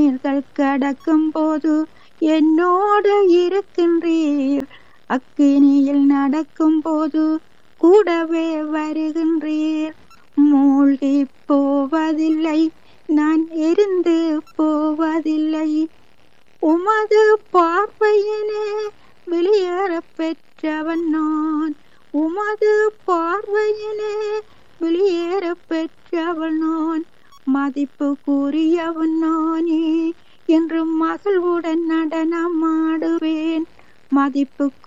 தண்ணீர்கள் கடக்கும் போது என்னோடு இருக்கின்றீர் அக்கினியில் நடக்கும் போது கூடவே வருகின்றீர் மூழ்கி போவதில்லை நான் எரிந்து போவதில்லை உமது பார்வையினே வெளியேற பெற்றவன் நான் உமது பார்வையினே வெளியேற பெற்றவன் நான் மதிப்பு கூறியவன் நானே என்று மகிழ்வுடன் நடனமாடுவேன் மதிப்புக்கு